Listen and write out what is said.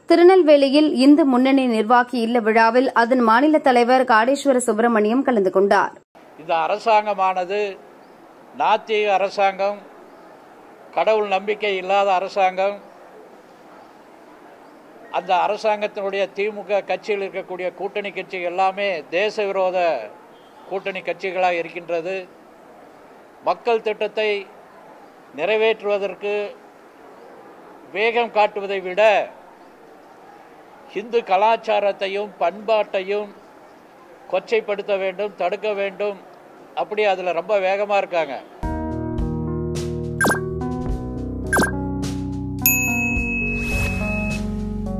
திருநெல்வேலியில் இந்து முன்னணி நிர்வாகி இல்ல விழாவில் அதன் மாநில தலைவர் காடேஸ்வர சுப்பிரமணியம் கலந்து கொண்டார் இந்த அரசாங்கமானது நாத்திக அரசாங்கம் கடவுள் நம்பிக்கை இல்லாத அரசாங்கம் அந்த அரசாங்கத்தினுடைய திமுக கட்சியில் இருக்கக்கூடிய கூட்டணி கட்சி எல்லாமே தேச விரோத கூட்டணி கட்சிகளாக இருக்கின்றது மக்கள் திட்டத்தை நிறைவேற்றுவதற்கு வேகம் காட்டுவதை விட இந்து கலாச்சாரத்தையும் பண்பாட்டையும் கொச்சைப்படுத்த வேண்டும் தடுக்க வேண்டும் அப்படி அதில் ரொம்ப வேகமாக இருக்காங்க